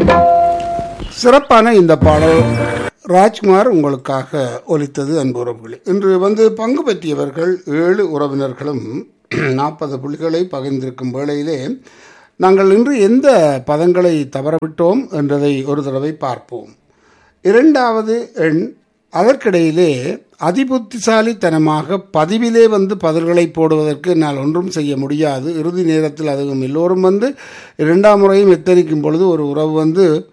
சிறப்பான இந்த பாடல் ராஜ்குமார் உங்களுக்காக ஒலித்தது அன்பு உறவுகளே இன்று வந்து பங்கு பெற்றியவர்கள் ஏழு உறவினர்களும் நாற்பது புள்ளிகளை பகிர்ந்திருக்கும் வேளையிலே நாங்கள் இன்று எந்த பதங்களை தவறவிட்டோம் என்றதை ஒரு தடவை பார்ப்போம் இரண்டாவது எண் அதற்கிடையிலே அதிபுத்திசாலித்தனமாக பதிவிலே வந்து பதில்களை போடுவதற்கு என்னால் ஒன்றும் செய்ய முடியாது இறுதி நேரத்தில் அதுவும் எல்லோரும் வந்து இரண்டாம் முறையும் எத்தனிக்கும் பொழுது ஒரு உறவு வந்து